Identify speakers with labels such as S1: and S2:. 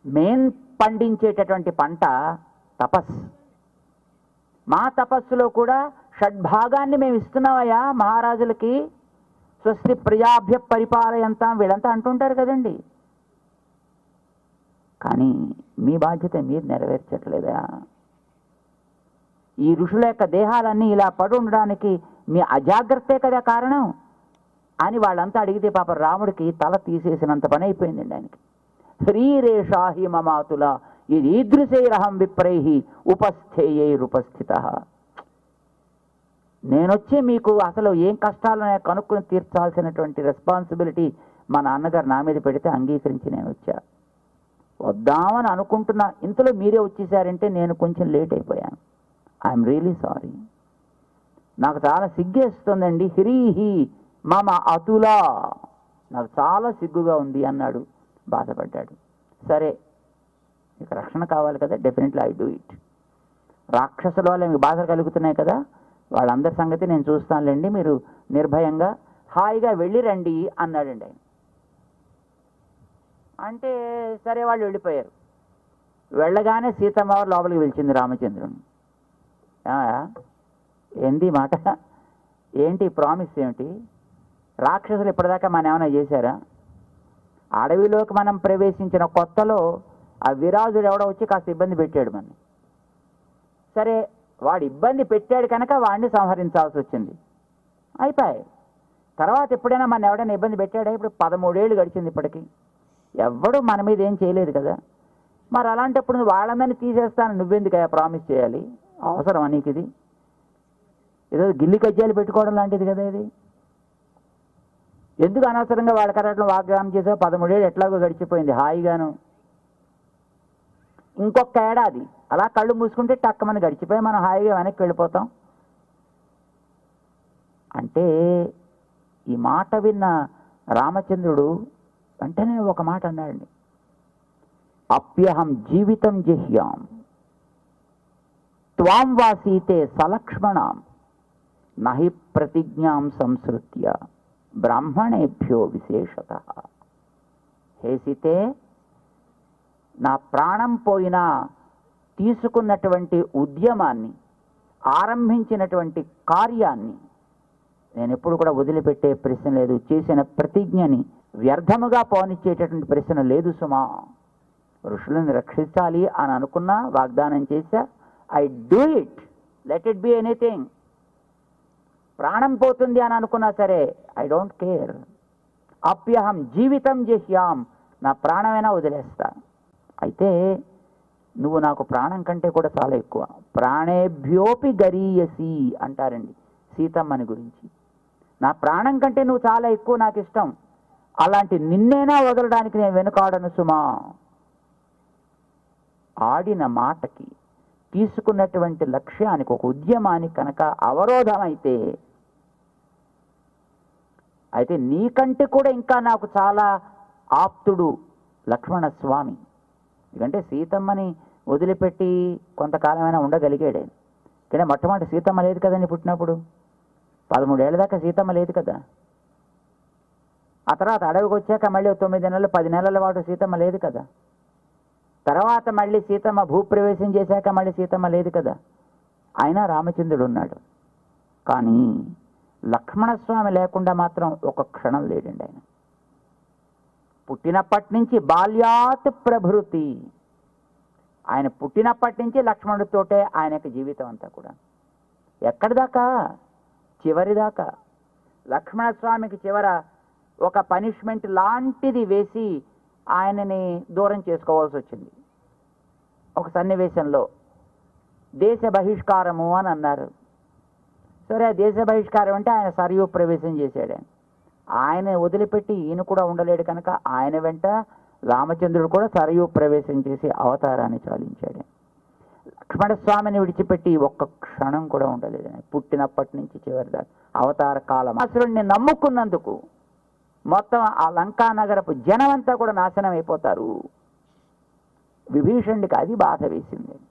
S1: మేం పండించేటటువంటి పంట తపస్ మా తపస్సులో కూడా షడ్భాగాన్ని మేము ఇస్తున్నామయ్యా మహారాజులకి స్వస్తి ప్రజాభ్య పరిపాలయంతాం వీళ్ళంతా అంటుంటారు కదండి కానీ మీ బాధ్యత మీరు నెరవేర్చట్లేదా ఈ ఋషుల యొక్క దేహాలన్నీ ఇలా పడి ఉండడానికి మీ అజాగ్రత్తే కదా కారణం అని వాళ్ళంతా అడిగితే పాప రాముడికి తల తీసేసినంత పని అయిపోయిందండి ఆయనకి శ్రీరేషాహి మమాతుల ఇది ఈదృశైరహం విప్రై ఉపస్థేయైరుపస్థిత నేనొచ్చి మీకు అసలు ఏం కష్టాలు ఉన్నాయో కనుక్కుని తీర్చాల్సినటువంటి రెస్పాన్సిబిలిటీ మా నాన్నగారు నా మీద పెడితే అంగీకరించి నేను వచ్చా వద్దామని అనుకుంటున్నా ఇంతలో మీరే వచ్చేసారంటే నేను కొంచెం లేట్ అయిపోయాను ఐఎమ్ రియలీ సారీ నాకు చాలా సిగ్గేస్తుందండి హిరీహి మామ అతులా నాకు చాలా సిగ్గుగా ఉంది అన్నాడు బాధపడ్డాడు సరే మీకు రక్షణ కావాలి కదా డెఫినెట్లీ ఐ డూ ఇట్ రాక్షసుల వల్ల మీకు బాధలు కలుగుతున్నాయి కదా వాళ్ళందరి సంగతి నేను చూస్తానులేండి మీరు నిర్భయంగా హాయిగా వెళ్ళి రండి అన్నాడండి ఆయన అంటే సరే వాళ్ళు వెళ్ళిపోయారు వెళ్ళగానే సీతమ్మ వారు లోపలికి పిలిచింది రామచంద్రుని ఏమయ్యా? ఏంది ఈ మాట ఏంటి ప్రామిస్ ఏమిటి రాక్షసులు ఇప్పటిదాకా మనం ఏమైనా చేశారా అడవిలోకి మనం ప్రవేశించిన కొత్తలో ఆ విరాజుడు ఎవడో వచ్చి కాస్త ఇబ్బంది పెట్టాడు మనని సరే వాడు ఇబ్బంది పెట్టాడు కనుక వాడిని సంహరించాల్సి వచ్చింది అయిపోయాయి తర్వాత ఎప్పుడైనా మన ఎవడైనా ఇబ్బంది పెట్టాడా ఇప్పుడు పదమూడేళ్ళు గడిచింది ఇప్పటికి ఎవ్వడు మన మీద ఏం చేయలేదు కదా మరి అలాంటప్పుడు నువ్వు వాళ్ళందరినీ తీసేస్తాను నువ్వెందుకు ప్రామిస్ చేయాలి అవసరమా నీకు ఇది ఏదో గిల్లి కజ్జాలు పెట్టుకోవడం లాంటిది కదా ఇది ఎందుకు అనవసరంగా వాళ్ళ కరెక్ట్లో వాగ్దానం చేసావు పదమూడేళ్ళు ఎట్లాగో గడిచిపోయింది హాయిగాను ఇంకొక ఏడాది అలా కళ్ళు మూసుకుంటే టక్కమని గడిచిపోయి మనం హాయిగా వెనక్కి వెళ్ళిపోతాం అంటే ఈ మాట విన్న రామచంద్రుడు వెంటనే ఒక మాట అన్నాడండి అప్యహం జీవితం జిహ్యాం త్వాం వాసీతే సలక్ష్మణాం నహి ప్రతిజ్ఞాం సంసృత్య బ్రాహ్మణేభ్యో విశేషత హే సీతే నా ప్రాణం పోయినా తీసుకున్నటువంటి ఉద్యమాన్ని ఆరంభించినటువంటి కార్యాన్ని నేను ఎప్పుడు కూడా వదిలిపెట్టే ప్రశ్న లేదు చేసిన ప్రతిజ్ఞని వ్యర్థముగా పోనిచ్చేటటువంటి ప్రశ్న లేదు సుమా ఋషులను రక్షించాలి అని అనుకున్నా వాగ్దానం చేశా I do it let it be anything ప్రాణం పోతుంది అని అనుకున్నా సరే ఐ డోంట్ కేర్ అప్యహం జీవితం చేసాం నా ప్రాణమైనా వదిలేస్తా అయితే నువ్వు నాకు ప్రాణం కంటే కూడా చాలా ఎక్కువ ప్రాణేభ్యోపి గరీయసి అంటారండి సీతమ్మని గురించి నా ప్రాణం కంటే నువ్వు చాలా ఎక్కువ నాకు ఇష్టం అలాంటి నిన్నేనా వదలడానికి నేను వెనుకాడను సుమా ఆడిన మాటకి తీసుకున్నటువంటి లక్ష్యానికి ఒక ఉద్యమానికి కనుక అవరోధం అయితే అయితే నీకంటే కూడా ఇంకా నాకు చాలా ఆప్తుడు లక్ష్మణ స్వామి ఎందుకంటే సీతమ్మని వదిలిపెట్టి కొంతకాలమైనా ఉండగలిగాడు ఆయన. కానీ మొట్టమొదటి సీతమ్మ లేదు కదండి పుట్టినప్పుడు పదమూడేళ్ల దాకా సీతమ్మ లేదు కదా ఆ తర్వాత అడవికి వచ్చాక మళ్ళీ ఓ తొమ్మిది నెలలు పది నెలల పాటు సీతమ్మ లేదు కదా తర్వాత మళ్ళీ సీతమ్మ భూప్రవేశం చేశాక మళ్ళీ సీతమ్మ లేదు కదా అయినా రామచంద్రుడు ఉన్నాడు కానీ లక్ష్మణస్వామి లేకుండా మాత్రం ఒక క్షణం లేడండి ఆయన పుట్టినప్పటి నుంచి బాల్యాత్ ప్రభృతి ఆయన పుట్టినప్పటి నుంచి లక్ష్మణుడితోటే ఆయన యొక్క జీవితం అంతా కూడా ఎక్కడి దాకా చివరి దాకా లక్ష్మణస్వామికి చివర ఒక పనిష్మెంట్ లాంటిది వేసి ఆయనని దూరం చేసుకోవాల్సి వచ్చింది ఒక సన్నివేశంలో దేశ బహిష్కారము అని అన్నారు సరే ఆ దేశ బహిష్కారం అంటే ఆయన సరియు ప్రవేశం చేశాడు ఆయన ఆయన వదిలిపెట్టి ఈయన కూడా ఉండలేడు కనుక ఆయన వెంట రామచంద్రుడు కూడా సరయు ప్రవేశం చేసి అవతారాన్ని చాలించాడు లక్ష్మణస్వామిని విడిచిపెట్టి ఒక్క క్షణం కూడా ఉండలేదు ఆయన పుట్టినప్పటి నుంచి చివరి దాకా అవతార కాలం అసురుణ్ణి నమ్ముకున్నందుకు మొత్తం ఆ లంకా నగరపు జనం అంతా కూడా నాశనం అయిపోతారు విభీషణుడికి అది బాధ వేసింది